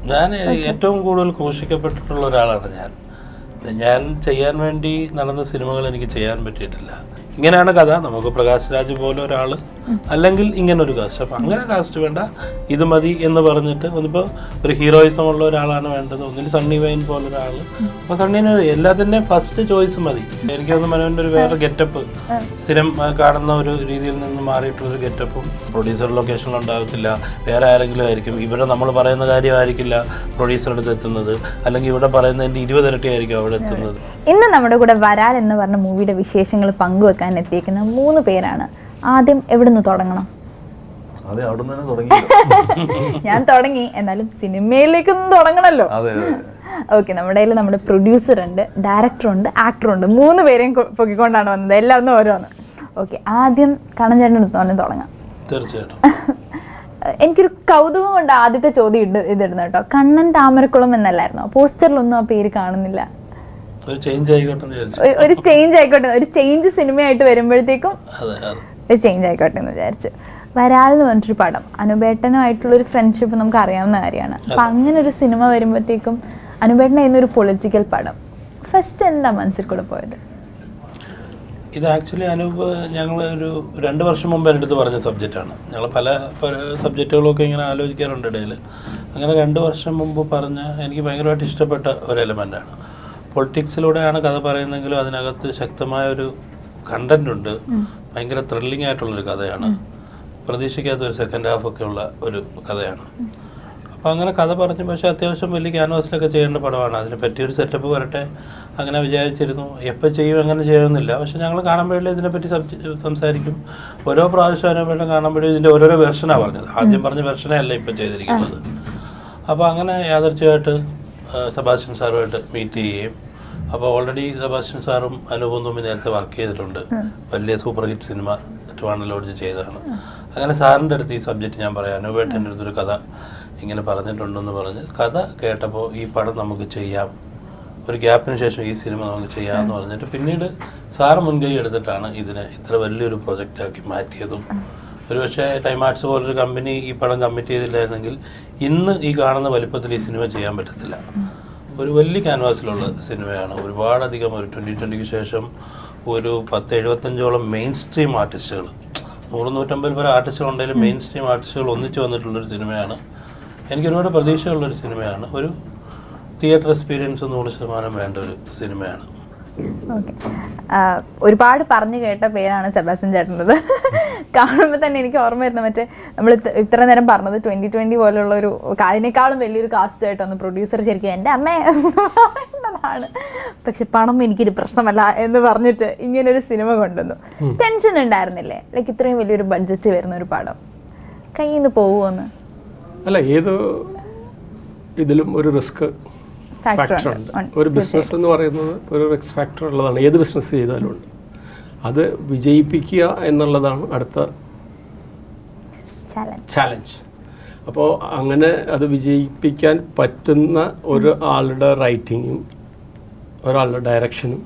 ഞാൻ ഏറ്റവും കൂടുതൽ ക്രൂശിക്കപ്പെട്ടിട്ടുള്ള ഒരാളാണ് ഞാൻ ഞാൻ ചെയ്യാൻ വേണ്ടി നടന്ന സിനിമകൾ എനിക്ക് ചെയ്യാൻ പറ്റിയിട്ടില്ല ഇങ്ങനെയാണ് കഥ നമുക്ക് പ്രകാശ് രാജ് പോലെ ഒരാൾ അല്ലെങ്കിൽ ഇങ്ങനെ ഒരു കാസ്റ്റ് അപ്പം അങ്ങനെ കാസ്റ്റ് വേണ്ട ഇത് മതി എന്ന് പറഞ്ഞിട്ട് ഒന്നിപ്പോൾ ഒരു ഹീറോയിസം ഉള്ള ഒരാളാണ് വേണ്ടത് ഒന്നിൽ സണ്ണി വൈൻ പോലെ ഒരാൾ അപ്പോൾ സണ്ണിന് എല്ലാത്തിൻ്റെയും ഫസ്റ്റ് ചോയ്സ് മതി എനിക്ക് തോന്നുന്നു മനോൻ്റെ ഒരു വേറെ ഗെറ്റപ്പ് സ്ഥിരം ആ, കാണുന്ന ഒരു രീതിയിൽ നിന്ന് മാറിയിട്ടുള്ള ഒരു ഗെറ്റപ്പും പ്രൊഡ്യൂസർ ലൊക്കേഷനിൽ ഉണ്ടാകത്തില്ല വേറെ ആരെങ്കിലും ആയിരിക്കും ഇവിടെ നമ്മൾ പറയുന്ന കാര്യമായിരിക്കില്ല പ്രൊഡ്യൂസറുടെ അടുത്ത് എത്തുന്നത് അല്ലെങ്കിൽ ഇവിടെ പറയുന്നതിൻ്റെ ഇരുപതിരട്ടി ആയിരിക്കും അവിടെ എത്തുന്നത് ഇന്ന് നമ്മുടെ കൂടെ വരാൽ എന്ന് പറഞ്ഞ മൂവിയുടെ വിശേഷങ്ങൾ പങ്കുവെക്കാൻ എത്തിയേക്കുന്ന മൂന്ന് പേരാണ് ആദ്യം എവിടെ നിന്ന് തുടങ്ങണം അതെ അവിടെ നിന്ന് തന്നെ തുടങ്ങി ഞാൻ തുടങ്ങി എന്നാലും സിനിമയിലേക്കൊന്നും തുടങ്ങണമല്ലോ അതെ അതെ ഓക്കെ നമ്മുടെ കയ്യിൽ നമ്മുടെ പ്രൊഡ്യൂസർ ഉണ്ട് ഡയറക്ടർ ഉണ്ട് ആക്ടർ ഉണ്ട് മൂന്ന് പേരെയും കൊ- പൊക്കിക്കൊണ്ടാണ് വന്നത് എല്ലാം ഒന്ന് ഓരോന്ന് ഓക്കെ ആദ്യം കണ്ണൻചേട്ടൻ എടുത്തോണ്ട് തുടങ്ങാം തീർച്ചയായിട്ടും എനിക്കൊരു കൗതുകം കൊണ്ട് ആദ്യത്തെ ചോദ്യം ഇട്ട് ഇതിടുന്നു കേട്ടോ കണ്ണൻ താമരക്കുളം എന്നല്ലായിരുന്നു പോസ്റ്ററിലൊന്നും ആ പേര് കാണുന്നില്ല ഒരു ചേഞ്ച് ആയിക്കോട്ടെ എന്ന് വിചാരിച്ചു ഒരു- ഒരു ചേഞ്ച് ആയിക്കോട്ടെ ഒരു ചേഞ്ച് സിനിമയായിട്ട് വരുമ്പോഴത്തേക്കും അതെ അതെ ഒരു ചേഞ്ച് ആയിക്കോട്ടെ എന്ന് വിചാരിച്ചു വരാൽ എന്ന് പറഞ്ഞിട്ടൊരു പടം അനുബേട്ടനുമായിട്ടുള്ള ഒരു ഫ്രണ്ട്ഷിപ്പ് നമുക്ക് അറിയാവുന്ന കാര്യമാണ് അപ്പൊ അങ്ങനെ ഒരു സിനിമ വരുമ്പോഴത്തേക്കും അനുബേട്ടൻ ചെയ്യുന്ന ഒരു പൊളിറ്റിക്കൽ പടം ഫസ്റ്റ് എന്താ മനസ്സിൽ കൂടെ പോയത് ഇത് ആക്ച്വലി അനൂപ് ഞങ്ങൾ ഒരു രണ്ട് വർഷം മുമ്പ് എൻ്റെ അടുത്ത് പറഞ്ഞ സബ്ജക്റ്റാണ് ഞങ്ങൾ പല പല സബ്ജക്റ്റുകളൊക്കെ ഇങ്ങനെ ആലോചിക്കാറുണ്ട് ഇടയിൽ അങ്ങനെ രണ്ട് വർഷം മുമ്പ് പറഞ്ഞ എനിക്ക് ഭയങ്കരമായിട്ട് ഇഷ്ടപ്പെട്ട ഒരു എലമെൻ്റാണ് പൊളിറ്റിക്സിലൂടെയാണ് കഥ പറയുന്നതെങ്കിലും അതിനകത്ത് ശക്തമായ ഒരു കണ്ടന്റ് ഉണ്ട് ഭയങ്കര ത്രില്ലിംഗ് ആയിട്ടുള്ളൊരു കഥയാണ് പ്രതീക്ഷിക്കാത്ത ഒരു സെക്കൻഡ് ഹാഫ് ഒക്കെ ഉള്ള ഒരു കഥയാണ് അപ്പോൾ അങ്ങനെ കഥ പറഞ്ഞു പക്ഷേ അത്യാവശ്യം വലിയ ക്യാൻവാസിലൊക്കെ ചെയ്യേണ്ട പടമാണ് അതിന് പറ്റിയൊരു സെറ്റപ്പ് വരട്ടെ അങ്ങനെ വിചാരിച്ചിരുന്നു എപ്പോൾ ചെയ്യും അങ്ങനെ ചെയ്യുന്നില്ല പക്ഷെ ഞങ്ങൾ കാണുമ്പോഴേ ഇതിനെപ്പറ്റി സബ്ജ- സംസാരിക്കും ഓരോ പ്രാവശ്യം അതിനെപ്പറ്റി കാണുമ്പോഴും ഇതിൻ്റെ ഓരോരോ വെർഷനാണ് പറഞ്ഞത് ആദ്യം പറഞ്ഞ വെർഷനേ അല്ല ഇപ്പോൾ ചെയ്തിരിക്കുന്നത് അപ്പോൾ അങ്ങനെ യാദർച്ഛമായിട്ട് സെബാസ്റ്റ്യൻ സാറുമായിട്ട് മീറ്റ് ചെയ്യുകയും അപ്പോൾ ഓൾറെഡി സെബാസ്റ്റ്യൻ സാറും അനുപം തമ്മിൽ നേരത്തെ വർക്ക് ചെയ്തിട്ടുണ്ട് വലിയ സൂപ്പർ ഹിറ്റ് സിനിമ ട്രിവാൻഡലോഡ്ജ് ചെയ്തതാണ് അങ്ങനെ സാറിൻ്റെ അടുത്ത് ഈ സബ്ജക്റ്റ് ഞാൻ പറയാം അനുപേട്ടൻ്റെ അടുത്തൊരു കഥ ഇങ്ങനെ പറഞ്ഞിട്ടുണ്ടെന്ന് പറഞ്ഞ് കഥ കേട്ടപ്പോൾ ഈ പടം നമുക്ക് ചെയ്യാം ഒരു ഗ്യാപ്പിന് ശേഷം ഈ സിനിമ നമുക്ക് ചെയ്യാമെന്ന് പറഞ്ഞിട്ട് പിന്നീട് സാറ് മുൻകൈ എടുത്തിട്ടാണ് ഇതിനെ ഇത്ര വലിയൊരു പ്രൊജക്റ്റാക്കി മാറ്റിയതും ഒരുപക്ഷെ ടൈം ആർട്സ് പോലൊരു കമ്പനി ഈ പടം കമ്മിറ്റ് ചെയ്തില്ലായിരുന്നെങ്കിൽ ഇന്ന് ഈ കാണുന്ന വലിപ്പത്തിൽ ഈ സിനിമ ചെയ്യാൻ പറ്റത്തില്ല ഒരു വലിയ ക്യാൻവാസിലുള്ള സിനിമയാണ് ഒരുപാടധികം ഒരു ട്വൻറ്റി ട്വൻറ്റിക്ക് ശേഷം ഒരു പത്ത് എഴുപത്തഞ്ചോളം മെയിൻ സ്ട്രീം ആർട്ടിസ്റ്റുകൾ നൂറ് നൂറ്റമ്പത് പേര് ആർട്ടിസ്റ്റുകൾ ഉണ്ടെങ്കിലും മെയിൻ സ്ട്രീം ആർട്ടിസ്റ്റുകൾ ഒന്നിച്ചു വന്നിട്ടുള്ളൊരു സിനിമയാണ് എനിക്ക് ഒരുപാട് പ്രതീക്ഷയുള്ളൊരു സിനിമയാണ് ഒരു തിയേറ്റർ എക്സ്പീരിയൻസ് നൂറ് ശതമാനം വേണ്ട ഒരു സിനിമയാണ് ഓക്കെ ഒരുപാട് പറഞ്ഞു കേട്ട പേരാണ് സെബാസ്റ്റ്യൻ ചേട്ടൻ്റെത് കാണുമ്പോൾ തന്നെ എനിക്ക് ഓർമ്മ വരുന്ന മറ്റേ നമ്മൾ ഇത്ര നേരം പറഞ്ഞത് ട്വൻറ്റി ട്വൻറ്റി പോലുള്ള ഒരു അതിനേക്കാളും വലിയൊരു കാസ്റ്റ് ആയിട്ടൊന്ന് പ്രൊഡ്യൂസർ ശരിക്കും എൻ്റെ അമ്മ പറയുന്നതാണ് പക്ഷെ പണം എനിക്കൊരു പ്രശ്നമല്ല എന്ന് പറഞ്ഞിട്ട് ഇങ്ങനെ ഒരു സിനിമ കൊണ്ടുവന്നു ടെൻഷൻ ഉണ്ടായിരുന്നില്ലേ ലൈക്ക് ഇത്രയും വലിയൊരു ബഡ്ജറ്റ് വരുന്ന ഒരു പടം കയ്യിൽ നിന്ന് പോകുമോന്ന് അല്ല ഏത് ഇതിലും ഒരു റിസ്ക് ഫാക്ടർ ഫാക്ടർ ഉണ്ട് ഒരു ബിസിനസ് എന്ന് പറയുന്നത് ഒരു റിസ്ക് ഫാക്ടർ ഉള്ളതാണ് ഏത് ബിസിനസ് ചെയ്താലും ഉണ്ട് അത് വിജയിപ്പിക്കുക എന്നുള്ളതാണ് അടുത്ത ചാലഞ്ച് ചാലഞ്ച് അപ്പോൾ അങ്ങനെ അത് വിജയിപ്പിക്കാൻ പറ്റുന്ന ഒരു ആളുടെ റൈറ്റിങ്ങും ഒരാളുടെ ഡയറക്ഷനും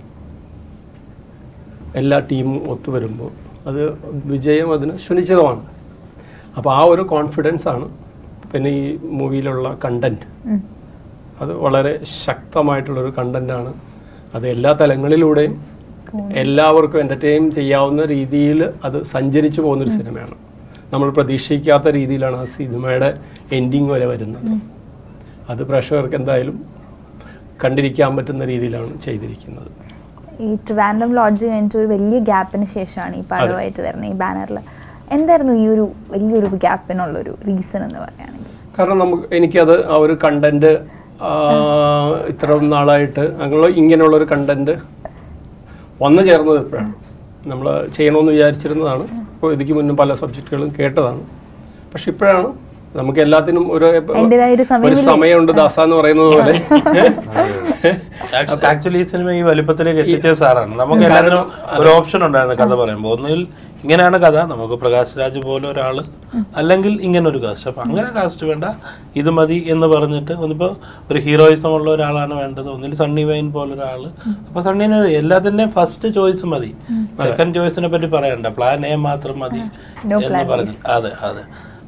എല്ലാ ടീമും ഒത്തുവരുമ്പോൾ അത് വിജയം അതിന് സുനിശ്ചിതമാണ് അപ്പോൾ ആ ഒരു കോൺഫിഡൻസ് ആണ് പിന്നെ ഈ മൂവിയിലുള്ള കണ്ടന്റ് അത് വളരെ ശക്തമായിട്ടുള്ളൊരു കണ്ടന്റാണ് അത് എല്ലാ തലങ്ങളിലൂടെയും എല്ലാവർക്കും എൻ്റർടൈൻ ചെയ്യാവുന്ന രീതിയിൽ അത് സഞ്ചരിച്ചു പോകുന്നൊരു സിനിമയാണ് നമ്മൾ പ്രതീക്ഷിക്കാത്ത രീതിയിലാണ് ആ സിനിമയുടെ എൻഡിങ് വരെ വരുന്നത് അത് പ്രേക്ഷകർക്ക് എന്തായാലും കണ്ടിരിക്കാൻ പറ്റുന്ന രീതിയിലാണ് ചെയ്തിരിക്കുന്നത് ഈ ട്രിവാൻഡം ലോഡ്ജ് കഴിഞ്ഞിട്ട് ഒരു വലിയ ഗ്യാപ്പിന് ശേഷമാണ് ഈ പടമായിട്ട് വരുന്നത് ഈ ബാനറിൽ എന്തായിരുന്നു ഈ ഒരു വലിയൊരു ഗ്യാപ്പിനുള്ളൊരു റീസൺ എന്ന് പറയുകയാണെങ്കിൽ കാരണം നമുക്ക് എനിക്കത് ആ ഒരു കണ്ടന്റ് ഇത്ര നാളായിട്ട് അങ്ങനെ ഇങ്ങനെയുള്ളൊരു കണ്ടന്റ് വന്നു ചേർന്നത് ഇപ്പോഴാണ് നമ്മൾ ചെയ്യണമെന്ന് വിചാരിച്ചിരുന്നതാണ് അപ്പോൾ ഇതിക്ക് മുന്നും പല സബ്ജക്റ്റുകളും കേട്ടതാണ് പക്ഷെ ഇപ്പോഴാണ് നമുക്ക് എല്ലാത്തിനും ഒരു അതിൻ്റെതായ ഒരു ഒരു സമയം സമയമുണ്ട് ദാസ എന്ന് പറയുന്നത് പോലെ ആക്ച്വലി ഈ സിനിമ ഈ വലിപ്പത്തിലേക്ക് എത്തിച്ച സാറാണ് നമുക്ക് എല്ലാത്തിനും ഒരു ഓപ്ഷൻ ഉണ്ടായിരുന്നു കഥ പറയുമ്പോൾ ഒന്നുകിൽ ഇങ്ങനെയാണ് കഥ നമുക്ക് പ്രകാശ് രാജ് പോലെ ഒരാൾ അല്ലെങ്കിൽ ഇങ്ങനെ ഒരു കാസ്റ്റ് അപ്പം അങ്ങനെ കാസ്റ്റ് വേണ്ട ഇത് മതി എന്ന് പറഞ്ഞിട്ട് ഒന്നിപ്പോൾ ഒരു ഹീറോയിസം ഉള്ള ഒരാളാണ് വേണ്ടത് ഒന്നിൽ സണ്ണി വൈൻ പോലെ ഒരാൾ അപ്പോൾ സണ്ണിന് എല്ലാത്തിൻ്റെയും ഫസ്റ്റ് ചോയ്സ് മതി സെക്കൻഡ് ചോയ്സിനെ പറ്റി പറയണ്ട പ്ലാൻ എ മാത്രം മതി No എന്ന് plan പറഞ്ഞു അതെ അതെ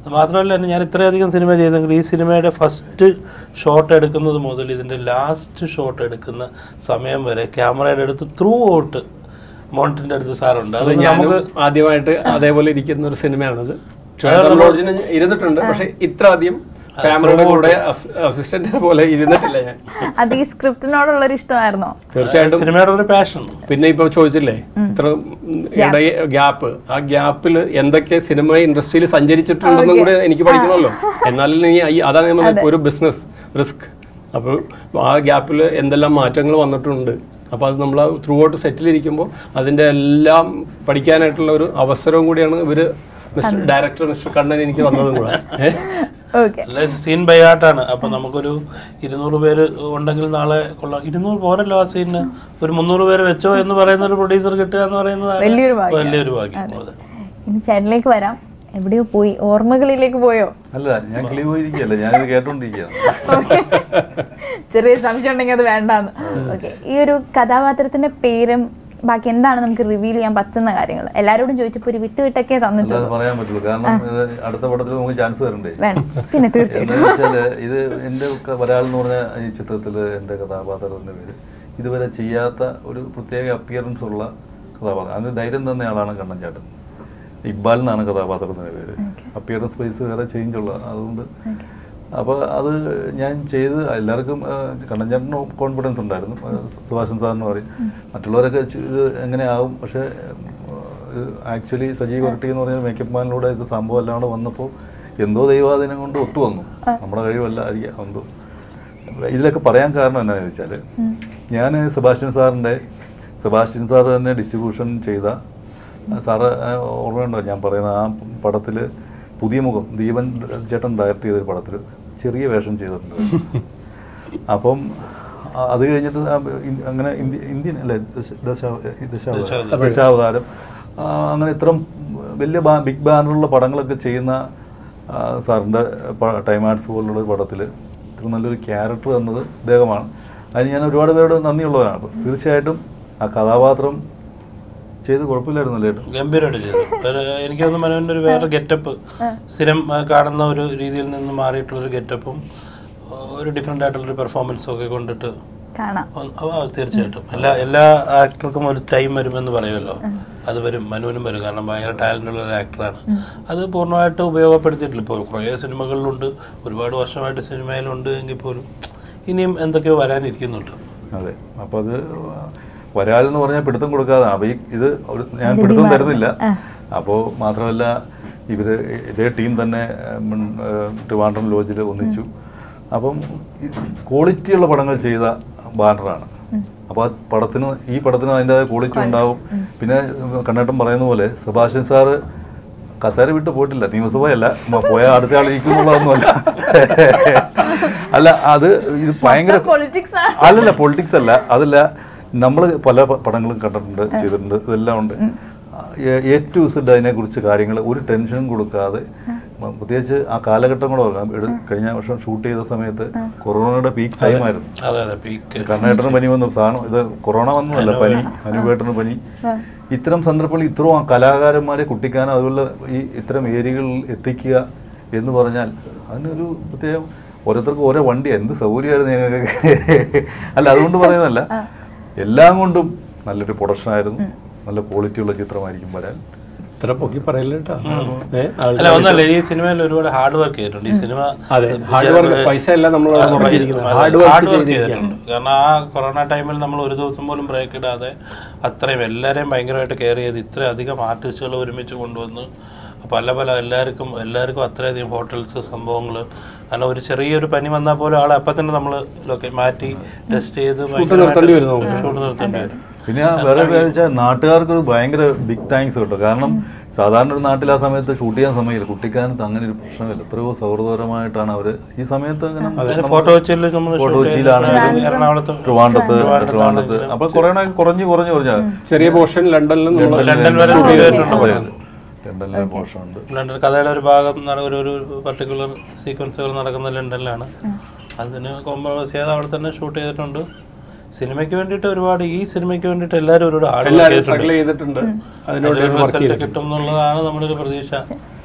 അത് മാത്രമല്ല തന്നെ ഞാൻ ഇത്രയധികം സിനിമ ചെയ്തെങ്കിൽ ഈ സിനിമയുടെ ഫസ്റ്റ് ഷോട്ട് എടുക്കുന്നത് മുതൽ ഇതിൻ്റെ ലാസ്റ്റ് ഷോട്ട് എടുക്കുന്ന സമയം വരെ ക്യാമറയുടെ അടുത്ത് ത്രൂ ഔട്ട് മോണിറ്റിൻ്റെ അടുത്ത് സാറുണ്ട് അത് അത് ഞാനും നമുക്ക് ആദ്യമായിട്ട് അതേപോലെ ഇരിക്കുന്ന ഒരു സിനിമയാണത് ലോഡ്ജിന് ഇരുന്നിട്ടുണ്ട് പക്ഷെ ഇത്ര അധികം ക്യാമറയുടെ കൂടെ അസിസ്റ്റന്റിനെ പോലെ ഇരുന്നിട്ടില്ല ഞാൻ അത് ഈ സ്ക്രിപ്റ്റിനോടുള്ള ഒരു ഇഷ്ടമായിരുന്നോ തീർച്ചയായിട്ടും സിനിമയുടെ ഒരു പാഷൻ പിന്നെ ഇപ്പൊ ചോദിച്ചില്ലേ ഇത്ര ഇടയ ഗ്യാപ്പ് ആ ഗ്യാപ്പിൽ എന്തൊക്കെ സിനിമ ഇൻഡസ്ട്രിയിൽ സഞ്ചരിച്ചിട്ടുണ്ടെന്നും കൂടെ എനിക്ക് പഠിക്കണമല്ലോ എന്നാലും നീ ഈ- അതാണ് ഞാൻ പറഞ്ഞത്, ഒരു ബിസിനസ് റിസ്ക് അപ്പോൾ ആ ഗ്യാപ്പിൽ എന്തെല്ലാം മാറ്റങ്ങൾ വന്നിട്ടുണ്ട് അപ്പോൾ അത് നമ്മൾ ത്രൂ ഔട്ട് സെറ്റിലിരിക്കുമ്പോൾ അതിൻ്റെ എല്ലാം പഠിക്കാനായിട്ടുള്ള ഒരു അവസരവും കൂടിയാണ് ഇവര് മിസ്റ്റർ ഡയറക്ടർ മിസ്റ്റർ കണ്ണൻ എനിക്ക് തന്നതും കൂടെ ഏഹ് ഓക്കെ അല്ല സീൻ ബൈ ആർട്ടാണ് അപ്പൊ നമുക്കൊരു ഇരുന്നൂറ് പേര് ഉണ്ടെങ്കിൽ നാളെ കൊള്ളാം ഇരുന്നൂറ് പോരല്ലോ ആ സീനിന് ഒരു മുന്നൂറ് പേര് വെച്ചോ എന്ന് പറയുന്ന ഒരു പ്രൊഡ്യൂസർ കിട്ടുക എന്ന് പറയുന്നത് വലിയൊരു ഭാഗ്യം. വലിയൊരു ഭാഗ്യം അതെ ഇനി ചേട്ടനിലേക്ക് വരാം എവിടെയോ പോയി ഓർമ്മകളിലേക്ക് പോയോ അല്ല ഞാൻ കിളി പോയിരിക്കുകയല്ല ഞാനിത് കേട്ടോണ്ടിരിക്കുകയാണ് ചെറിയ സംശയം ഉണ്ടെങ്കിൽ അത് വേണ്ടാന്ന് ഓക്കെ ഈ ഒരു കഥാപാത്രത്തിന്റെ പേരും ബാക്കി എന്താണ് നമുക്ക് റിവീൽ ചെയ്യാൻ പറ്റുന്ന കാര്യങ്ങൾ എല്ലാരോടും ചോദിച്ചപ്പോ ഒരു വിട്ടുവിട്ടൊക്കെ അല്ലാതെ തന്നിട്ടുള്ളൂ പറയാൻ പറ്റുള്ളൂ കാരണം ഇത് അടുത്ത പടത്തിൽ നമുക്ക് ചാൻസ് തരണ്ടേ വേണം പിന്നെ തീർച്ചയായിട്ടും എന്താ വെച്ചാല് ഇത് എൻ്റെ ക- ഒരാൾ എന്ന് പറഞ്ഞ ഈ ചിത്രത്തിൽ എൻ്റെ കഥാപാത്രത്തിൻ്റെ പേര് ഇതുവരെ ചെയ്യാത്ത ഒരു പ്രത്യേക അപ്പിയറൻസ് ഉള്ള കഥാപാത്രം അതിന് ധൈര്യം തന്ന ആളാണ് കണ്ണൻ ചേട്ടൻ ഇക്ബാൽ എന്നാണ് കഥാപാത്രത്തിൻ്റെ പേര് അപ്പിയറൻസ് വൈസ് വേറെ ചേഞ്ച് ഉള്ള അതുകൊണ്ട് അപ്പോൾ അത് ഞാൻ ചെയ്ത് എല്ലാവർക്കും ആ, കണ്ണൻ ചേട്ടന് കോൺഫിഡൻസ് ഉണ്ടായിരുന്നു ആ, സുഭാഷൻ സാറിന് പറയും മറ്റുള്ളവരൊക്കെ ചെ- ഇത് എങ്ങനെയാവും പക്ഷേ ആക്ച്വലി സജീവ് ഇരട്ടി എന്ന് പറഞ്ഞ മേക്കപ്പ് മാനിലൂടെ ഇത് സംഭവം എല്ലാം കൂടെ വന്നപ്പോൾ എന്തോ ദൈവാധീനം കൊണ്ട് ഒത്തു വന്നു നമ്മുടെ കഴിവല്ല ആയിരിക്കാം എന്തോ ഇതിലൊക്കെ പറയാൻ കാരണം എന്താണെന്ന് വെച്ചാൽ ഞാൻ സെബാസ്റ്റ്യൻ സാറിൻ്റെ സെബാസ്റ്റ്യൻ സാർ തന്നെ ഡിസ്ട്രിബ്യൂഷൻ ചെയ്ത ആ, സാറ് ആ, ഓർമ്മയുണ്ടോ ഞാൻ പറയുന്ന ആ പടത്തിൽ പുതിയ മുഖം ദീപൻ ചേട്ടൻ ഡയറക്റ്റ് ചെയ്തൊരു പടത്തിൽ ചെറിയ വേഷം ചെയ്തിട്ടുണ്ട് അപ്പം ആ, അത് കഴിഞ്ഞിട്ട് ആ ഇൻ- അങ്ങനെ ഇന്ത്യ ഇന്ത്യൻ അല്ലേ ദശ- ദശാ- ദശാവതാരം ദശാവതാരം ആ, അങ്ങനെ ഇത്രയും വലിയ ബാ- ബിഗ് ബാനറുള്ള പടങ്ങളൊക്കെ ചെയ്യുന്ന ആ, സാറിൻ്റെ പ- ടൈം ആർട്സ് പോലുള്ള ഒരു പടത്തിൽ ഇത്ര നല്ലൊരു ക്യാരക്ടർ തന്നത് ഇദ്ദേഹമാണ് അതിന് ഞാൻ ഒരുപാട് പേരോട് നന്ദിയുള്ളവരാണ് അപ്പോൾ തീർച്ചയായിട്ടും ആ കഥാപാത്രം ചെയ്ത് കുഴപ്പമില്ലായിരുന്നല്ലോ ഏട്ടൻ ഗംഭീരമായിട്ട് ചെയ്തു ഒരു എനിക്ക് തോന്നുന്നു മനോൻ്റെ ഒരു വേറെ ഗെറ്റപ്പ് സ്ഥിരം ആ, കാണുന്ന ഒരു രീതിയിൽ നിന്ന് മാറിയിട്ടുള്ളൊരു ഗെറ്റപ്പും ഒരു ഡിഫറെൻ്റ് ആയിട്ടുള്ളൊരു പെർഫോമൻസും ഒക്കെ കൊണ്ടിട്ട് കാണാം ആ, ആ, തീർച്ചയായിട്ടും എല്ലാ എല്ലാ ആക്ടർക്കും ഒരു ടൈം വരുമെന്ന് പറയുമല്ലോ അത് വരും മനുവിനും വരും കാരണം ഭയങ്കര ടാലൻ്റ് ഉള്ള ഒരു ആക്ടറാണ് അത് പൂർണ്ണമായിട്ട് ഉപയോഗപ്പെടുത്തിയിട്ടില്ല ഇപ്പോൾ കുറേ സിനിമകളിലുണ്ട് ഒരുപാട് വർഷമായിട്ട് സിനിമയിലുണ്ട് എങ്കിൽ പോലും ഇനിയും എന്തൊക്കെയോ വരാനിരിക്കുന്നുണ്ട് അതെ അപ്പോൾ അത് വരാലെന്ന് പറഞ്ഞാൽ പിടുത്തം കൊടുക്കാതെ അപ്പോൾ ഈ ഇത് ഒരു- ഞാൻ പിടുത്തം തരുന്നില്ല അപ്പോൾ മാത്രമല്ല ഇവർ ഇതേ ടീം തന്നെ ഉം, ഏഹ്, ട്രിവാൻഡ്രം ലോഡ്ജിൽ ഒന്നിച്ചു അപ്പം ക്വാളിറ്റിയുള്ള പടങ്ങൾ ചെയ്ത ബാനറാണ് അപ്പോൾ ആ പടത്തിന് ഈ പടത്തിന് അതിൻ്റെതായ ക്വാളിറ്റി ഉണ്ടാവും പിന്നെ കണ്ണേട്ടൻ പറയുന്ന പോലെ സെബാസ്റ്റ്യൻ സാറ് കസേര വിട്ട് പോയിട്ടില്ല നിയമസഭയല്ല മ- പോയ അടുത്ത ആൾ ഇരിക്കുന്നുള്ളതൊന്നുമല്ല അല്ല അത് ഇത് ഭയങ്കര പൊളിറ്റിക്സ് അല്ലല്ല പൊളിറ്റിക്സ് അല്ല അതല്ല നമ്മൾ പല പ- പടങ്ങളും കണ്ടിട്ടുണ്ട് ചെയ്തിട്ടുണ്ട് ഇതെല്ലാം ഉണ്ട് എ ടു സെഡ് അതിനെക്കുറിച്ച് കാര്യങ്ങൾ ഒരു ടെൻഷനും കൊടുക്കാതെ മ- പ്രത്യേകിച്ച് ആ കാലഘട്ടം കൂടെ ഓർക്കാം എടു- കഴിഞ്ഞ വർഷം ഷൂട്ട് ചെയ്ത സമയത്ത് കൊറോണയുടെ പീക്ക് ടൈമായിരുന്നു അതെ അതെ പീക്ക് കണ്ണേട്ടന് പനി വന്നു സാധനം ഇത് കൊറോണ വന്നതല്ല പനി അനുവേട്ടന് പനി ഇത്തരം സന്ദർഭങ്ങളിൽ ഇത്രയും ആ കലാകാരന്മാരെ കുട്ടിക്കാനും അതുപോലെ ഈ ഇത്തരം ഏരിയകളിൽ എത്തിക്കുക എന്ന് പറഞ്ഞാൽ അതിനൊരു പ്രത്യേകം ഓരോരുത്തർക്കും ഓരോ വണ്ടി എന്ത് സൗകര്യമായിരുന്നു ഞങ്ങൾക്ക് അല്ല അതുകൊണ്ട് പറയുന്നതല്ല എല്ലാം കൊണ്ടും നല്ലൊരു പ്രൊഡക്ഷൻ ആയിരുന്നു നല്ല ക്വാളിറ്റിയുള്ള ചിത്രമായിരിക്കും വരാൻ ഇത്ര പൊക്കി പറയല്ലേ കേട്ടോ ഏ, ആളുടെ- അല്ല ഒന്നല്ല ഈ സിനിമയിൽ ഒരുപാട് ഹാർഡ് വർക്ക് ചെയ്തിട്ടുണ്ട് ഈ സിനിമ അതെ ഹാർഡ് വർക്ക് പൈസ അല്ല നമ്മൾ മുടക്കിയിരിക്കുന്നത് ഹാർഡ് ഹാർഡ് വർക്ക് വർക്ക് ചെയ്തിരിക്കുകയാണ് ചെയ്തിട്ടുണ്ട് കാരണം ആ കൊറോണ ടൈമിൽ നമ്മൾ ഒരു ദിവസം പോലും ബ്രേക്ക് ഇടാതെ അത്രയും എല്ലാവരെയും ഭയങ്കരമായിട്ട് കെയർ ചെയ്ത് ഇത്രയും അധികം ആർട്ടിസ്റ്റുകൾ ഒരുമിച്ച് കൊണ്ടുവന്ന് പല പല എല്ലാവർക്കും എല്ലാവർക്കും അത്രയധികം ഹോട്ടൽസ് സംഭവങ്ങൾ കാരണം ഒരു ചെറിയൊരു പനി വന്നാൽ പോലും ആളെ അപ്പം തന്നെ നമ്മൾ മാറ്റി ടെസ്റ്റ് ചെയ്ത് നിർത്തേണ്ടി വരും നമുക്ക്. ഷൂട്ട് നിർത്തേണ്ടി വരും പിന്നെ വേറെ ഒരു കാര്യം വെച്ചാൽ നാട്ടുകാർക്ക് ഒരു ഭയങ്കര ബിഗ് താങ്ക്സ് കേട്ടോ കാരണം സാധാരണ ഒരു നാട്ടിൽ ആ സമയത്ത് ഷൂട്ട് ചെയ്യാൻ സമയമില്ല കുട്ടിക്കാലത്ത് അങ്ങനെ ഒരു പ്രശ്നമില്ല എത്രയോ സൗഹൃദപരമായിട്ടാണ് അവർ ഈ സമയത്ത് അങ്ങനെ ഫോട്ടോ കൊച്ചിയിൽ നമ്മൾ ഫോട്ടോ കൊച്ചിയിലാണെങ്കിലും എറണാകുളത്ത് ട്രിവാൻഡ്രത്ത് ട്രിവാൻഡ്രത്ത് അപ്പൊ കൊറോണ കുറഞ്ഞു കുറഞ്ഞു കുറഞ്ഞു ചെറിയ പോർഷൻ ലണ്ടനിലും നമ്മൾ ലണ്ടൻ വരെ ഷൂട്ട് shoot ചെയ്തിട്ടുണ്ട് ചെയ്തിട്ടുണ്ട്. ലണ്ടനിലെ പോർഷൻ ഉണ്ട് ലണ്ടൻ കഥയുടെ ഒരു ഭാഗം നട- ഒരു ഒരു പർട്ടിക്കുലർ സീക്വൻസുകൾ നടക്കുന്ന ലണ്ടനിലാണ് അതിന് കോംപ്രമൈസ് ചെയ്ത് അവിടെ തന്നെ ഷൂട്ട് ചെയ്തിട്ടുണ്ട് സിനിമയ്ക്ക് വേണ്ടിയിട്ട് ഒരുപാട് ഈ സിനിമയ്ക്ക് വേണ്ടിയിട്ട് എല്ലാവരും ഒരുപാട് ഹാർഡ് വർക്ക് എല്ലാവരും ചെയ്തിട്ടുണ്ട് സ്ട്രഗിൾ ചെയ്തിട്ടുണ്ട് അതിനോട് അതിലൊരു വർക്ക് റിസൾട്ട് ചെയ്തിട്ടുണ്ട് കിട്ടും എന്നുള്ളതാണ് നമ്മുടെ ഒരു പ്രതീക്ഷ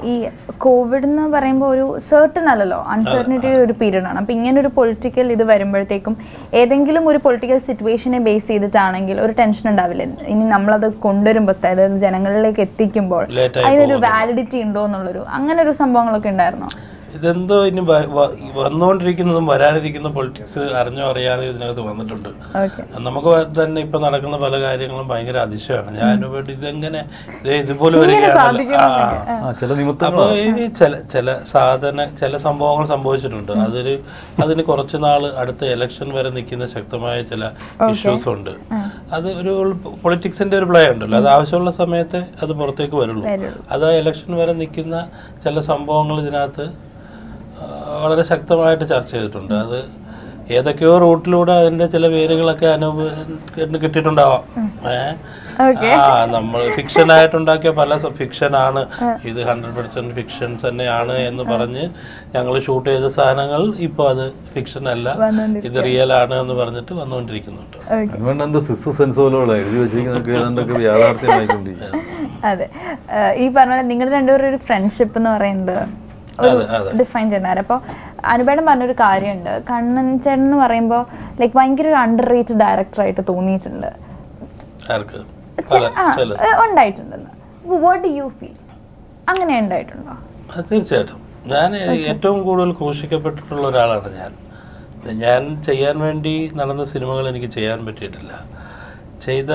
ഈ കോവിഡ് എന്ന് പറയുമ്പോൾ ഒരു സർട്ടൺ അല്ലല്ലോ അൺസർട്ടനിറ്റി ഒരു പീരീഡ് ആണ് അപ്പം ഇങ്ങനെ ഒരു പൊളിറ്റിക്കൽ ഇത് വരുമ്പോഴത്തേക്കും ഏതെങ്കിലും ഒരു പൊളിറ്റിക്കൽ സിറ്റുവേഷനെ ബേസ് ചെയ്തിട്ടാണെങ്കിൽ ഒരു ടെൻഷൻ ഉണ്ടാവില്ല ഇനി നമ്മളത് കൊണ്ടുവരുമ്പോൾ അതായത് ജനങ്ങളിലേക്ക് എത്തിക്കുമ്പോൾ Late ആയി അതിനൊരു വാലിഡിറ്റി ഉണ്ടോ എന്നുള്ളൊരു അങ്ങനെ ഒരു സംഭവങ്ങളൊക്കെ ഉണ്ടായിരുന്നോ ഇതെന്തോ ഇനി വ- വ- ഈ വന്നുകൊണ്ടിരിക്കുന്നതും വരാനിരിക്കുന്ന പൊളിറ്റിക്സ് അറിഞ്ഞോ അറിയാതെ ഇതിനകത്ത് വന്നിട്ടുണ്ട് ഓക്കെ നമുക്ക് തന്നെ ഇപ്പൊ നടക്കുന്ന പല കാര്യങ്ങളും ഭയങ്കര അതിശയമാണ് ഞാൻ ഇവിടെ ഇതെങ്ങനെ ഇത് ഇതുപോലെ വരികയാണല്ലോ സാധിക്കും ആ, ആ ചില അപ്പൊ നിമിത്തങ്ങളാണ് ഇനി ചില ചില സാധന ചില സംഭവങ്ങൾ സംഭവിച്ചിട്ടുണ്ട് അതൊരു അതിന് കുറച്ച് നാള് അടുത്ത ഇലക്ഷൻ വരെ നിൽക്കുന്ന ശക്തമായ ചില ഇഷ്യൂസ് ഉണ്ട് അത് ഒരു പൊളിറ്റിക്സിന്റെ ഒരു പ്ലേ ഉണ്ടല്ലോ അത് ആവശ്യമുള്ള സമയത്ത് അത് പുറത്തേക്ക് വരുള്ളൂ വരുള്ളൂ. അത് ആ ഇലക്ഷൻ വരെ നിൽക്കുന്ന ചില സംഭവങ്ങൾ ഇതിനകത്ത് ആ, വളരെ ശക്തമായിട്ട് ചർച്ച ചെയ്തിട്ടുണ്ട് അത് ഏതൊക്കെയോ റൂട്ടിലൂടെ അതിന്റെ ചില പേരുകളൊക്കെ അനുഭവ കിട്ടിയിട്ടുണ്ടാവാം ഏഹ് Okay. ആ നമ്മൾ ഫിക്ഷൻ ആയിട്ടുണ്ടാക്കിയ പല ഫിക്ഷൻ ആണ് ഇത് ഹൺഡ്രഡ് പെർസെന്റ് ഫിക്ഷൻസ് തന്നെയാണ് എന്ന് പറഞ്ഞ് ഞങ്ങൾ ഷൂട്ട് ചെയ്ത സാധനങ്ങൾ ഇപ്പൊ അത് ഫിക്ഷൻ അല്ല ഇത് റിയൽ ആണ് എന്ന് പറഞ്ഞിട്ട് വന്നുകൊണ്ടിരിക്കുന്നുണ്ട് അതുകൊണ്ട് എന്ത് സിസ് സെൻസോലോടെ എഴുതി വെച്ചിരിക്കുന്നതൊക്കെ ഏതാണ്ടൊക്കെ യാഥാർത്ഥ്യമായിക്കൊണ്ടിരിക്കുക അതെ ഏഹ് ഈ പറഞ്ഞ പോലെ നിങ്ങളുടെ രണ്ടുപേരും ഒരു ഫ്രണ്ട്ഷിപ്പ് എന്ന് പറയുന്നത് ഒരു അതെ, അതെ. ഡിഫൈൻ ചെയ്യുന്നവർ അപ്പോൾ അനുപേടം പറഞ്ഞൊരു കാര്യമുണ്ട് കണ്ണൻ ചേട്ടൻ എന്ന് പറയുമ്പോൾ ലൈക്ക് ഭയങ്കര ഒരു അണ്ടർ റേറ്റഡ് ഡയറക്ടറായിട്ട് തോന്നിയിട്ടുണ്ട് ആർക്ക് പല ആ, ചില ഏഹ് ഉണ്ടായിട്ടുണ്ടെന്ന് വാട്ട് ഡു യു ഫീൽ അങ്ങനെ ഉണ്ടായിട്ടുണ്ടോ അത് തീർച്ചയായിട്ടും ഞാൻ ഏറ്റവും കൂടുതൽ ക്രൂശിക്കപ്പെട്ടിട്ടുള്ള ഒരാളാണ് ഞാൻ ഞാൻ ചെയ്യാൻ വേണ്ടി നടന്ന സിനിമകൾ എനിക്ക് ചെയ്യാൻ പറ്റിയിട്ടില്ല ചെയ്ത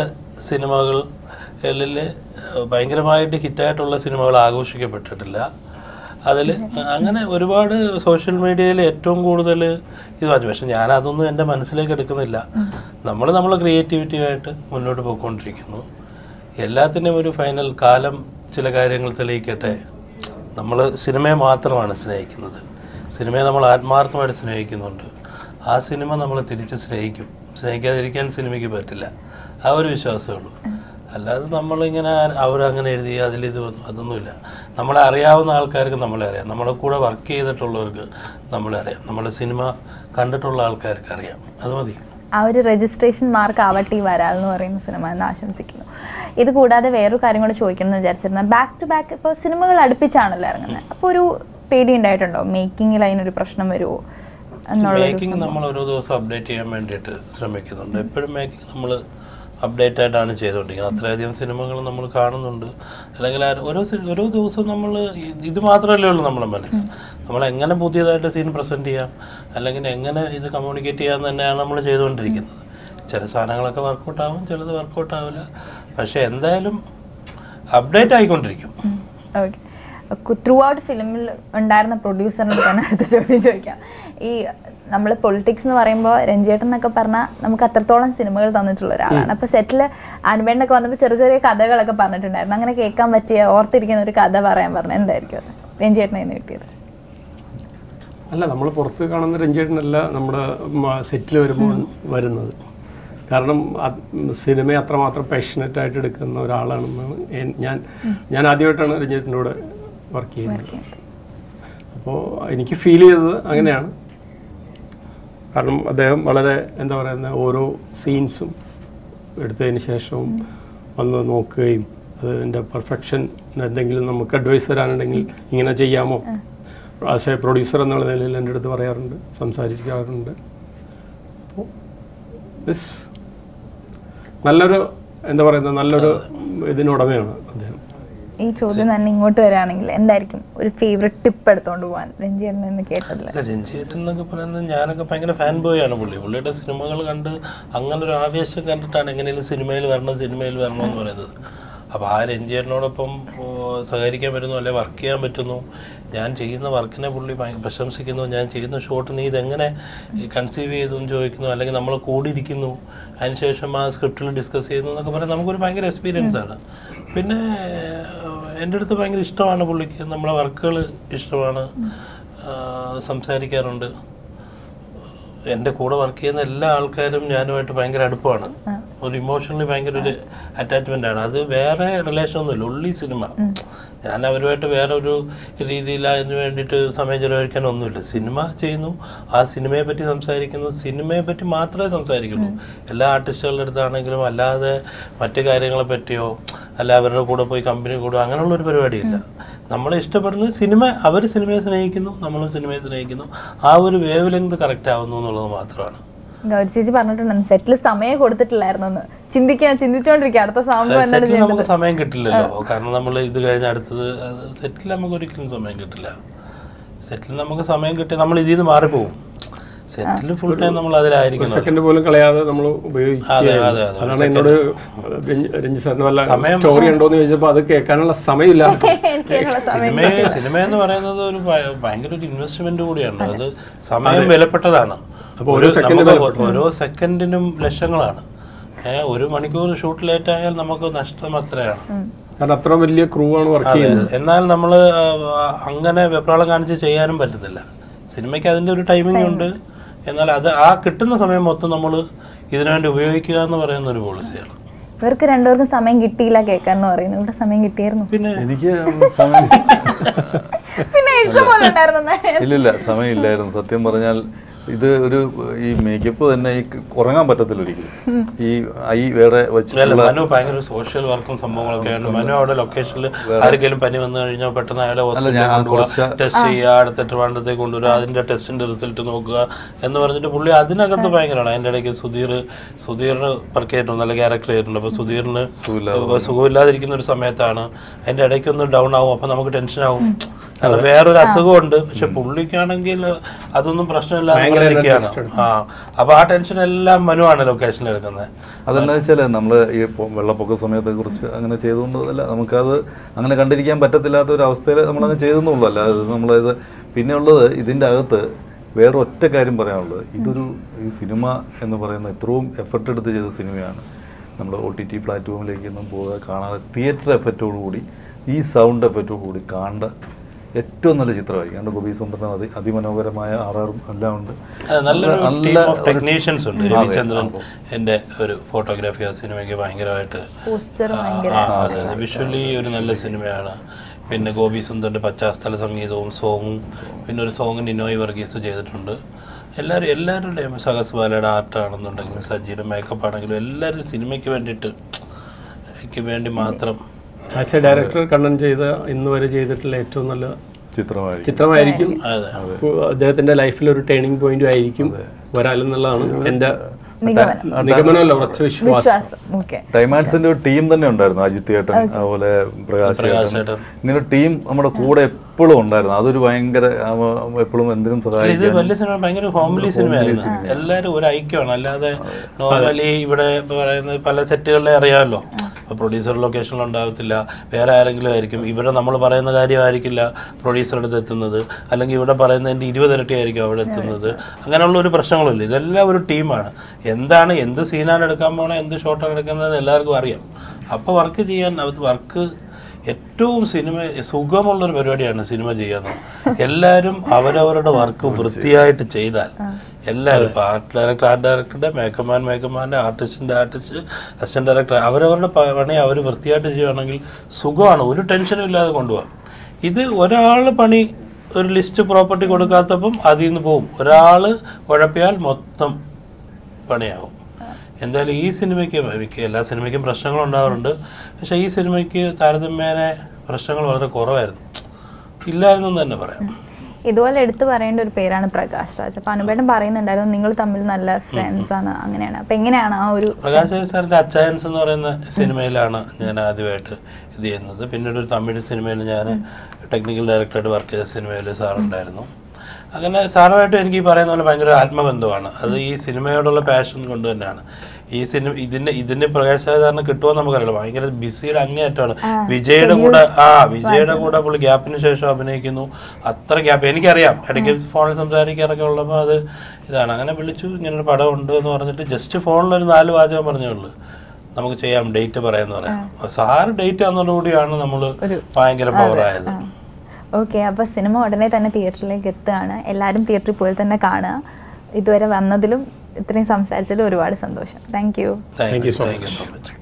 സിനിമകളിൽ ഭയങ്കരമായിട്ട് ഹിറ്റായിട്ടുള്ള സിനിമകൾ ആഘോഷിക്കപ്പെട്ടിട്ടില്ല അതിൽ അങ്ങനെ ഒരുപാട് സോഷ്യൽ മീഡിയയിൽ ഏറ്റവും കൂടുതൽ ഇത് വായിച്ചു പക്ഷെ ഞാൻ അതൊന്നും എൻ്റെ മനസ്സിലേക്ക് എടുക്കുന്നില്ല നമ്മൾ നമ്മളെ ക്രിയേറ്റിവിറ്റിയായിട്ട് മുന്നോട്ട് പോയിക്കൊണ്ടിരിക്കുന്നു എല്ലാത്തിനും ഒരു ഫൈനൽ കാലം ചില കാര്യങ്ങൾ തെളിയിക്കട്ടെ നമ്മൾ സിനിമയെ മാത്രമാണ് സ്നേഹിക്കുന്നത് സിനിമയെ നമ്മൾ ആത്മാർത്ഥമായിട്ട് സ്നേഹിക്കുന്നുണ്ട് ആ സിനിമ നമ്മൾ തിരിച്ച് സ്നേഹിക്കും സ്നേഹിക്കാതിരിക്കാൻ സിനിമയ്ക്ക് പറ്റില്ല ആ ഒരു വിശ്വാസമേ ഉള്ളൂ അല്ലാതെ നമ്മളിങ്ങനെ അവരങ്ങനെ എഴുതി അതിലിത് വന്നു അതൊന്നുമില്ല നമ്മളെ അറിയാവുന്ന ആൾക്കാർക്ക് നമ്മളെ അറിയാം നമ്മുടെ കൂടെ വർക്ക് ചെയ്തിട്ടുള്ളവർക്ക് നമ്മളെ അറിയാം നമ്മുടെ സിനിമ കണ്ടിട്ടുള്ള ആൾക്കാർക്ക് അറിയാം അത് മതി ആ ഒരു രജിസ്ട്രേഷൻ മാർക്ക് ആവട്ടെ ഈ വരാൽ എന്ന് പറയുന്ന സിനിമ എന്ന് ആശംസിക്കുന്നു ഇത് കൂടാതെ വേറൊരു കാര്യം കൂടെ ചോദിക്കണം എന്ന് വിചാരിച്ചിരുന്നത് ബാക്ക് ടു ബാക്ക് ഇപ്പോൾ സിനിമകൾ അടുപ്പിച്ചാണല്ലോ ഇറങ്ങുന്നത് അപ്പോൾ ഒരു പേടി ഉണ്ടായിട്ടുണ്ടോ മേക്കിങ്ങിൽ അതിനൊരു പ്രശ്നം വരുമോ എന്നുള്ളൊരു മേക്കിംഗ് നമ്മൾ ഓരോ ദിവസം അപ്ഡേറ്റ് ചെയ്യാൻ വേണ്ടിയിട്ട് ശ്രമിക്കുന്നുണ്ട് എപ്പോഴും മേക്കിംഗ് നമ്മൾ അപ്ഡേറ്റ് ആയിട്ടാണ് ചെയ്തുകൊണ്ടിരിക്കുന്നത് അത്രയധികം സിനിമകൾ നമ്മൾ കാണുന്നുണ്ട് അല്ലെങ്കിൽ ആ ഓരോ സി- ഓരോ ദിവസവും നമ്മൾ ഇത് മാത്രമല്ലേ ഉള്ളൂ നമ്മുടെ മനസ്സിൽ നമ്മൾ എങ്ങനെ പുതിയതായിട്ട് സീൻ പ്രസൻറ്റ് ചെയ്യാം അല്ലെങ്കിൽ എങ്ങനെ ഇത് കമ്മ്യൂണിക്കേറ്റ് ചെയ്യാൻ തന്നെയാണ് നമ്മൾ ചെയ്തുകൊണ്ടിരിക്കുന്നത് ചില സാധനങ്ങളൊക്കെ വർക്കൗട്ട് ആവും ചിലത് വർക്കൗട്ട് ആവില്ല പക്ഷെ എന്തായാലും അപ്ഡേറ്റ് ആയിക്കൊണ്ടിരിക്കും ഓക്കെ ത്രൂ ഔട്ട് ഫിലിമിൽ ഉണ്ടായിരുന്ന പ്രൊഡ്യൂസറിനോട് തന്നെ അടുത്ത ചോദ്യം ചോദിക്കാം ഈ നമ്മൾ പൊളിറ്റിക്സ് എന്ന് പറയുമ്പോൾ രഞ്ജേട്ടൻ എന്നൊക്കെ പറഞ്ഞാൽ നമുക്ക് അത്രത്തോളം സിനിമകൾ തന്നിട്ടുള്ള ഒരാളാണ് അപ്പോൾ സെറ്റിൽ അനുപേണ്ടൊക്കെ വന്നപ്പോൾ ചെറിയ ചെറിയ കഥകളൊക്കെ പറഞ്ഞിട്ടുണ്ടായിരുന്നു അങ്ങനെ കേൾക്കാൻ പറ്റിയ ഓർത്തിരിക്കുന്ന ഒരു കഥ പറയാൻ പറഞ്ഞു എന്തായിരിക്കും അത് രഞ്ജേട്ടനെ നിന്ന് കിട്ടിയത് അല്ല നമ്മൾ പുറത്ത് കാണുന്ന രഞ്ജേട്ടനല്ല നമ്മുടെ സെറ്റിൽ വരുമ്പോൾ വരുന്നത് കാരണം അത് സിനിമയെ അത്രമാത്രം പാഷനറ്റ് ആയിട്ട് എടുക്കുന്ന ഒരാളാണെന്നാണ് എൻ- ഞാൻ ഞാൻ ആദ്യമായിട്ടാണ് രഞ്ജേട്ടൻ്റെ കൂടെ വർക്ക് ചെയ്യുന്നത് അപ്പോൾ എനിക്ക് ഫീൽ ചെയ്തത് അങ്ങനെയാണ് കാരണം അദ്ദേഹം വളരെ എന്താ പറയുന്ന ഓരോ സീൻസും എടുത്തതിന് ശേഷവും വന്ന് നോക്കുകയും അതിൻ്റെ പെർഫെക്ഷൻ എന്തെങ്കിലും നമുക്ക് അഡ്വൈസ് തരാനുണ്ടെങ്കിൽ ഇങ്ങനെ ചെയ്യാമോ ആസ് എ പ്രൊഡ്യൂസർ എന്നുള്ള നിലയിൽ എൻ്റെ അടുത്ത് പറയാറുണ്ട് സംസാരിക്കാറുണ്ട് അപ്പോൾ ദിസ് നല്ലൊരു എന്താ പറയുന്നത് നല്ലൊരു ഇതിനുടമയാണ് അദ്ദേഹം ഈ ചോദ്യം തന്നെ ഇങ്ങോട്ട് വരികയാണെങ്കിൽ എന്തായിരിക്കും ഒരു ഫേവററ്റ് ടിപ്പ് എടുത്തോണ്ട് പോകാൻ രഞ്ജേട്ടൻ എന്ന് കേട്ടതിൽ അല്ല രഞ്ജിയേട്ടൻ എന്നൊക്കെ പറയുന്നത് ഞാനൊക്കെ ഭയങ്കര ഫാൻ ബോയ് ആണ് പുള്ളി പുള്ളിയുടെ സിനിമകൾ കണ്ട് അങ്ങനെ ഒരു ആവേശം കണ്ടിട്ടാണ് എങ്ങനെയും സിനിമയിൽ വരണം സിനിമയിൽ വരണം എന്ന് പറയുന്നത് അപ്പോൾ ആ രഞ്ജിയേട്ടനോടൊപ്പം ഓ, സഹകരിക്കാൻ പറ്റുന്നു അല്ലെ വർക്ക് ചെയ്യാൻ പറ്റുന്നു ഞാൻ ചെയ്യുന്ന വർക്കിനെ പുള്ളി ഭയങ്കര പ്രശംസിക്കുന്നു ഞാൻ ചെയ്യുന്ന ഷോട്ട് നീ ഇതെങ്ങനെ കൺസീവ് ചെയ്തു എന്ന് ചോദിക്കുന്നു അല്ലെങ്കിൽ നമ്മൾ കൂടിയിരിക്കുന്നു അതിനുശേഷം ആ സ്ക്രിപ്റ്റിൽ ഡിസ്കസ് ചെയ്യുന്നു എന്നൊക്കെ പറയാൻ നമുക്കൊരു ഭയങ്കര എക്സ്പീരിയൻസ് ആണ് പിന്നെ എൻ്റെ അടുത്ത് ഭയങ്കര ഇഷ്ടമാണ് പുള്ളിക്ക് നമ്മളെ വർക്കുകൾ ഇഷ്ടമാണ് ആ, സംസാരിക്കാറുണ്ട് എൻ്റെ കൂടെ വർക്ക് ചെയ്യുന്ന എല്ലാ ആൾക്കാരും ഞാനുമായിട്ട് ഭയങ്കര അടുപ്പമാണ് ഒരു ഇമോഷണലി ഭയങ്കര ഒരു അറ്റാച്ച്മെന്റ് ആണ് അത് വേറെ റിലേഷൻ ഒന്നുമില്ല ഉള്ളി സിനിമ ഞാൻ അവരുമായിട്ട് വേറെ ഒരു രീതിയിൽ അതിന് വേണ്ടിയിട്ട് സമയം ചെലവഴിക്കാൻ ഒന്നുമില്ല സിനിമ ചെയ്യുന്നു ആ സിനിമയെ പറ്റി സംസാരിക്കുന്നു സിനിമയെ പറ്റി മാത്രമേ സംസാരിക്കുള്ളൂ എല്ലാ ആർട്ടിസ്റ്റുകളുടെ അടുത്താണെങ്കിലും അല്ലാതെ മറ്റു കാര്യങ്ങളെ പറ്റിയോ അല്ല അവരുടെ കൂടെ പോയി കമ്പനി കൂടുക അങ്ങനെയുള്ള ഒരു പരിപാടിയില്ല നമ്മളെ ഇഷ്ടപ്പെടുന്നത് സിനിമ അവർ സിനിമയെ സ്നേഹിക്കുന്നു നമ്മളും സിനിമയെ സ്നേഹിക്കുന്നു ആ ഒരു വേവ് ലെങ്ത് കറക്റ്റ് ആവുന്നു എന്നുള്ളത് മാത്രമാണ് ഗൗരി ചേച്ചി പറഞ്ഞിട്ടുണ്ടെന്ന് സെറ്റിൽ സമയം കൊടുത്തിട്ടില്ലായിരുന്നു എന്ന് ചിന്തിക്കാൻ ചിന്തിച്ചോണ്ടിരിക്കുക അടുത്ത സംഭവം എന്താണ് സെറ്റിൽ നമുക്ക് ചെയ്യേണ്ടത് സമയം കിട്ടില്ലല്ലോ കാരണം നമ്മൾ ഇത് കഴിഞ്ഞ് അടുത്തത് സെറ്റിൽ നമുക്ക് ഒരിക്കലും സമയം കിട്ടില്ല സെറ്റിൽ നമുക്ക് സമയം കിട്ടി നമ്മൾ ഇതിൽ നിന്ന് മാറിപ്പോവും സെറ്റിൽ ഫുൾ ടൈം നമ്മൾ അതിലായിരിക്കണം സെക്കൻഡ് പോലും കളയാതെ നമ്മൾ അതെ, ഉപയോഗിക്കുകയാണ് അതെ, അതെ. അതാണ് എന്നോട് രഞ്ജി- രഞ്ജി സാറിന് വല്ല സമയം- സ്റ്റോറി ഉണ്ടോ എന്ന് ചോദിച്ചപ്പോൾ അത് കേൾക്കാനുള്ള സമയമില്ല എനിക്ക് അതിനുള്ള സമയം സിനിമ സിനിമ എന്ന് പറയുന്നത് ഒരു ഭയ- ഭയങ്കര ഒരു ഇൻവെസ്റ്റ്മെന്റ് കൂടിയാണ് അത് സമയം വിലപ്പെട്ടതാണ് അപ്പോൾ ഓരോ ഒരു- സെക്കൻഡ് നമുക്ക് ഓരോ സെക്കൻഡിനും ലക്ഷങ്ങളാണ് ഏഹ് ഒരു മണിക്കൂർ ഷൂട്ട് ലേറ്റ് ആയാൽ നമുക്ക് നഷ്ടം അത്രയാണ് കാരണം അത്ര വലിയ ക്രൂ ആണ് വർക്ക് അതെ, ചെയ്യുന്നത് എന്നാൽ നമ്മൾ അങ്ങനെ വെപ്രാളം കാണിച്ച് ചെയ്യാനും പറ്റത്തില്ല സിനിമയ്ക്ക് അതിന്റെ ഒരു ടൈമിംഗ് ഉണ്ട് എന്നാൽ അത് ആ കിട്ടുന്ന സമയം മൊത്തം നമ്മൾ ഇതിനുവേണ്ടി ഉപയോഗിക്കുക എന്ന് പറയുന്ന ഒരു പോളിസിയാണ് ഇവർക്ക് രണ്ടുപേർക്കും സമയം കിട്ടിയില്ല കേൾക്കാന്ന് പറയുന്നു ഇവിടെ സമയം കിട്ടിയായിരുന്നു പിന്നെ എനിക്ക് സമയം പിന്നെ ഇഷ്ടംപോലെ ഉണ്ടായിരുന്നു ഇല്ലില്ല സമയമില്ലായിരുന്നു സത്യം പറഞ്ഞാൽ ഇത് ഒരു ഈ മേക്കപ്പ് തന്നെ ഈ ഉറങ്ങാൻ പറ്റത്തില്ല ഒരിക്കലും ഈ ഐ വേറെ അല്ല വെച്ചിട്ടുള്ള മനു ഭയങ്കര സോഷ്യൽ വർക്കും സംഭവങ്ങളൊക്കെയാണ് മനു അവിടെ ലൊക്കേഷനിൽ ആർക്കെങ്കിലും പനി വന്നു കഴിഞ്ഞാൽ പെട്ടെന്ന് അയാളെ ഞാൻ ഹോസ്പിറ്റലിൽ കുറച്ച് ടെസ്റ്റ് ചെയ്യുക അടുത്ത ട്രിവാണ്ടത്തേക്ക് കൊണ്ടുവരിക അതിന്റെ ടെസ്റ്റിന്റെ റിസൾട്ട് നോക്കുക എന്ന് പറഞ്ഞിട്ട് പുള്ളി അതിനകത്ത് ഭയങ്കരമാണ് അതിന്റെ ഇടയ്ക്ക് സുധീർ സുധീറിന് പറക്കായിരുന്നു നല്ല ക്യാരക്ടർ ആയിട്ടുണ്ട് അപ്പൊ സുധീറിന് സുഖമില്ലാതിരിക്കുന്ന ഒരു സമയത്താണ് അതിന്റെ ഇടയ്ക്ക് ഒന്ന് ഡൗൺ ആവും അപ്പൊ നമുക്ക് ടെൻഷൻ ആവും കാരണം വേറൊരു അസുഖമുണ്ട് പക്ഷെ പുള്ളിക്കാണെങ്കിൽ അതൊന്നും പ്രശ്നമില്ലാതെ ഭയങ്കര നിൽക്കുകയാണ് ആ അപ്പൊ ആ ടെൻഷൻ എല്ലാം മനുവാണ് ലൊക്കേഷനിൽ എടുക്കുന്നത് അതെന്താ വെച്ചാൽ നമ്മൾ ഈ പൊ- വെള്ളപ്പൊക്ക സമയത്തെ കുറിച്ച് അങ്ങനെ ചെയ്തുകൊണ്ടല്ല നമുക്കത് അങ്ങനെ കണ്ടിരിക്കാൻ പറ്റത്തില്ലാത്ത ഒരു അവസ്ഥയിൽ നമ്മളങ്ങ് ചെയ്തെന്നുള്ളൂ അല്ല അത് നമ്മളത് പിന്നെ ഉള്ളത് ഇതിൻ്റെ അകത്ത് വേറെ ഒറ്റ കാര്യം പറയാനുള്ളത് ഇതൊരു ഈ സിനിമ എന്ന് പറയുന്ന എത്രയും എഫർട്ട് എടുത്ത് ചെയ്ത സിനിമയാണ് നമ്മൾ ഒ ടി ടി പ്ലാറ്റ്ഫോമിലേക്കൊന്നും പോകാതെ കാണാതെ തിയേറ്റർ എഫക്റ്റോടുകൂടി ഈ സൗണ്ട് എഫക്റ്റോടുകൂടി കാണേണ്ട ഏറ്റവും നല്ല ചിത്രമായിരിക്കും കാരണം ഗോപി സുന്ദരൻ അതി അതിമനോഹരമായ ആറാറും എല്ലാം ഉണ്ട് അതെ, നല്ലൊരു നല്ല ടീം ഓഫ് ഒരു- ടെക്നീഷ്യൻസ് ഉണ്ട് അതെ, രവിചന്ദ്രൻ അതെ. എൻ്റെ ഒരു ഫോട്ടോഗ്രാഫി ആ സിനിമയ്ക്ക് ഭയങ്കരമായിട്ട് പോസ്റ്റർ ഭയങ്കര വിഷ്വലി ഒരു നല്ല സിനിമയാണ് പിന്നെ ഗോപി സുന്ദറിന്റെ പശ്ചാത്തല സംഗീതവും സോങ്ങും പിന്നെ ഒരു സോങ് നിനോയ് വർഗീസ് ചെയ്തിട്ടുണ്ട് എല്ലാവരും എല്ലാവരുടെയും സഹസ് ബാലയുടെ ആർട്ടാണെന്നുണ്ടെങ്കിലും സജിയുടെ മേക്കപ്പ് ആണെങ്കിലും എല്ലാവരും സിനിമയ്ക്ക് വേണ്ടിയിട്ട് ക്ക് വേണ്ടി മാത്രം ആസ് എ ഡയറക്ടർ കണ്ണൻ ചെയ്ത ഇന്ന് വരെ ചെയ്തിട്ടുള്ള ഏറ്റവും നല്ല ചിത്രമായിരിക്കും ചിത്രമായിരിക്കും അതെ ഇപ്പോൾ അദ്ദേഹത്തിന്റെ ലൈഫിൽ ഒരു ടേണിംഗ് പോയിന്റും ആയിരിക്കും വരാലെന്നുള്ളതാണ് എന്റെ നിഗമനം നിഗമനമല്ല ഉറച്ച വിശ്വാസം വിശ്വാസം ഓക്കെ ഡൈമാൻഡ്സിന്റെ ഒരു ടീം തന്നെ ഉണ്ടായിരുന്നു അജിത് ചേട്ടൻ അതുപോലെ പ്രകാശ് പ്രകാശ് ചേട്ടൻ ചേട്ടൻ. ഇങ്ങനെ ടീം നമ്മുടെ കൂടെ എപ്പോഴും ഉണ്ടായിരുന്നു അതൊരു ഭയങ്കര എപ്പോഴും എന്തിനും ഇത് സഹായിക്കാൻ വലിയ സിനിമ ഭയങ്കര ഹോംലി സിനിമയായിരുന്നു എല്ലാവരും ഒരു ഐക്യമാണ് അല്ലാതെ നോർമലി ഇവിടെ ഇപ്പൊ പറയുന്നത് പല സെറ്റുകളിലെ അറിയാമല്ലോ ഇപ്പൊ പ്രൊഡ്യൂസർ ലൊക്കേഷനിൽ ഉണ്ടാകത്തില്ല വേറെ ആരെങ്കിലും ആയിരിക്കും ഇവിടെ നമ്മൾ പറയുന്ന കാര്യമായിരിക്കില്ല പ്രൊഡ്യൂസറുടെ അടുത്ത് എത്തുന്നത് അല്ലെങ്കിൽ ഇവിടെ പറയുന്നതിന്റെ ഇരുപത് ഇരട്ടി ആയിരിക്കും അവിടെ എത്തുന്നത് അങ്ങനെയുള്ള ഒരു പ്രശ്നങ്ങളില്ല ഇതെല്ലാം ഒരു ടീമാണ് എന്താണ് എന്ത് സീനാണ് എടുക്കാൻ പോണേ എന്ത് ഷോട്ടാണ് എടുക്കുന്നത് എല്ലാവർക്കും അറിയാം അപ്പോൾ വർക്ക് ചെയ്യാൻ അത് വർക്ക് ഏറ്റവും സിനിമ സുഖമുള്ളൊരു പരിപാടിയാണ് സിനിമ ചെയ്യുന്നത് എല്ലാവരും അവരവരുടെ വർക്ക് വൃത്തിയായിട്ട് ചെയ്താൽ എല്ലാവരും ഇപ്പോൾ ആർട്ട് ഡയറക്ടർ ആർട്ട് ഡയറക്ടറുടെ മേക്കമാൻ മേക്കമാൻ്റെ ആർട്ടിസ്റ്റിൻ്റെ ആർട്ടിസ്റ്റ് അസിസ്റ്റന്റ് ഡയറക്ടർ അവരവരുടെ പ- പണി അവർ വൃത്തിയായിട്ട് ചെയ്യുകയാണെങ്കിൽ സുഖമാണ് ഒരു ടെൻഷനും ഇല്ലാതെ കൊണ്ടുപോകാം ഇത് ഒരാൾ പണി ഒരു ലിസ്റ്റ് പ്രോപ്പർട്ടി കൊടുക്കാത്തപ്പം അതിൽ നിന്ന് പോവും ഒരാൾ ഉഴപ്പിയാൽ മൊത്തം പണിയാവും എന്തായാലും ഈ സിനിമയ്ക്ക് മിക്ക എല്ലാ സിനിമയ്ക്കും പ്രശ്നങ്ങൾ ഉണ്ടാവാറുണ്ട് പക്ഷേ ഈ സിനിമയ്ക്ക് താരതമ്യേന പ്രശ്നങ്ങൾ വളരെ കുറവായിരുന്നു ഇല്ലായിരുന്നു എന്ന് തന്നെ പറയാം ഇതുപോലെ എടുത്തു പറയേണ്ട ഒരു പേരാണ് പ്രകാശ് രാജ് അപ്പൊ അനുപേട്ടൻ പറയുന്നുണ്ടായിരുന്നു നിങ്ങൾ തമ്മിൽ നല്ല ഫ്രണ്ട്സ് ആണ് അങ്ങനെയാണ് അപ്പൊ എങ്ങനെയാണ് ആ ഒരു പ്രകാശ് രാജ് സാറിന്റെ അച്ചായൻസ് എന്ന് പറയുന്ന സിനിമയിലാണ് ഞാൻ ആദ്യമായിട്ട് ഇത് ചെയ്യുന്നത് പിന്നീട് ഒരു തമിഴ് സിനിമയിൽ ഞാൻ ടെക്നിക്കൽ ഡയറക്ടറായിട്ട് വർക്ക് ചെയ്ത സിനിമയിൽ സാറുണ്ടായിരുന്നു അങ്ങനെ സാറുമായിട്ട് എനിക്ക് ഈ പറയുന്ന പോലെ ഭയങ്കര ആത്മബന്ധമാണ് അത് ഈ സിനിമയോടുള്ള പാഷൻ കൊണ്ട് തന്നെയാണ് ഈ സിനിമ ഇതിന്റെ ഇതിന്റെ പ്രകാശ് രാജ് സാറിന് കിട്ടുമോ നമുക്കറിയില്ല ഭയങ്കര ബിസിയുടെ അങ്ങേയറ്റമാണ് വിജയുടെ കൂടെ ആ വിജയുടെ കൂടെ പുള്ളി ഗ്യാപ്പിന് ശേഷം അഭിനയിക്കുന്നു അത്ര ഗ്യാപ്പ് എനിക്കറിയാം ഇടയ്ക്ക് ഫോണിൽ സംസാരിക്കാറൊക്കെ ഉള്ളപ്പോൾ അത് ഇതാണ് അങ്ങനെ വിളിച്ചു ഇങ്ങനെ ഒരു പടം ഉണ്ട് എന്ന് പറഞ്ഞിട്ട് ജസ്റ്റ് ഫോണിൽ ഒരു നാല് വാചകം പറഞ്ഞേ ഉള്ളൂ നമുക്ക് ചെയ്യാം ഡേറ്റ് പറയാന്ന് പറയാം സാറ് ഡേറ്റ് ആണെന്നതോടുകൂടിയാണ് നമ്മൾ ഭയങ്കര പവറായത് ഓക്കെ അപ്പൊ സിനിമ ഉടനെ തന്നെ തിയേറ്ററിലേക്ക് എത്തുകയാണ് എല്ലാവരും തിയേറ്ററിൽ പോയി തന്നെ കാണുക ഇതുവരെ വന്നതിലും ഇത്രയും സംസാരിച്ചതിലും ഒരുപാട് സന്തോഷം thank you thank Thank you you so thank you so much